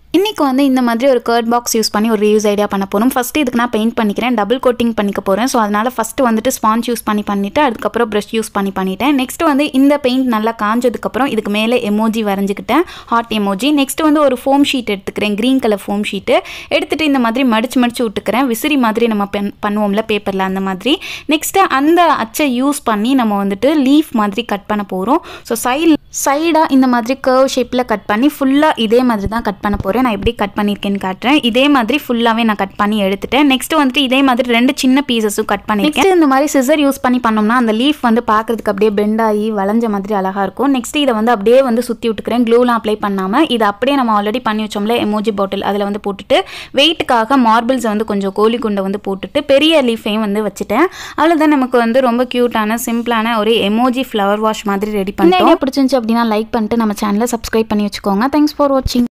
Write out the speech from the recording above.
இன்றைக்கி வந்து இந்த மாதிரி ஒரு கர்ட் பாக்ஸ் யூஸ் பண்ணி ஒரு ரியூஸ் ஐடியா பண்ண போகிறோம் ஃபஸ்ட்டு இதுக்கு நான் பெயிண்ட் பண்ணிக்கிறேன் டபுள் கோட்டிங் பண்ணிக்க போகிறேன் ஸோ அதனால் ஃபஸ்ட்டு வந்துட்டு ஸ்பாஞ்ச் யூஸ் பண்ணி பண்ணிவிட்டு அதுக்கப்புறம் ப்ரஷ் யூஸ் பண்ணி பண்ணிட்டேன் நெக்ஸ்ட் வந்து இந்த பெயிண்ட் நல்லா காஞ்சதுக்கப்புறம் இதுக்கு மேலே எமோஜி வரைஞ்சிக்கிட்டேன் ஹார்ட் எமோஜி நெக்ஸ்ட் வந்து ஒரு ஃபோம் ஷீட் எடுத்துக்கிறேன் க்ரீன் கலர் ஃபோம் ஷீட்டு எடுத்துகிட்டு இந்த மாதிரி மடிச்சு மடிச்சு விட்டுக்கிறேன் விசிறி மாதிரி நம்ம பென் பண்ணுவோம்ல பேப்பரில் அந்த மாதிரி நெக்ஸ்ட்டு அந்த அச்சை யூஸ் பண்ணி நம்ம வந்துட்டு லீஃப் மாதிரி கட் பண்ண போகிறோம் ஸோ சைடு சைடாக இந்த மாதிரி கர்வ் ஷேப்பில் கட் பண்ணி ஃபுல்லாக இதே மாதிரி தான் கட் பண்ண போகிறேன் நான் எப்படி கட் பண்ணியிருக்கேன்னு காட்டுறேன் இதே மாதிரி ஃபுல்லாகவே நான் கட் பண்ணி எடுத்துட்டேன் நெக்ஸ்ட் வந்துட்டு இதே மாதிரி ரெண்டு சின்ன பீசஸும் கட் பண்ணியிருக்கேன் Next இந்த மாதிரி சிசர் யூஸ் பண்ணி பண்ணோம்னா அந்த லீஃப் வந்து பார்க்கறதுக்கு அப்படியே பெண்ட் ஆகி வளைஞ்ச மாதிரி அழகாக இருக்கும் நெக்ஸ்ட் இதை வந்து அப்படியே வந்து சுற்றி விட்டுக்கிறேன் க்ளூலாம் அப்ளை பண்ணாமல் இதை அப்படியே நம்ம ஆல்ரெடி பண்ணி வச்சோம்ல எமோஜி பாட்டில் அதில் வந்து போட்டுட்டு வெயிட்டுக்காக மார்பிள்ஸை வந்து கொஞ்சம் கோழி குண்டை வந்து போட்டுட்டு பெரிய லீஃபையும் வந்து வச்சுட்டேன் அவ்வளோதான் நமக்கு வந்து ரொம்ப க்யூட்டான சிம்பிளான ஒரு எமோஜி ஃப்ளவர் வாஷ் மாதிரி ரெடி பண்ணிட்டோம் பிடிச்சிருந்துச்சு அப்படின்னா லைக் பண்ணிட்டு நம்ம சேனலை சப்ஸ்கிரைப் பண்ணி வச்சுக்கோங்க தேங்க்ஸ் ஃபார் வாட்சிங்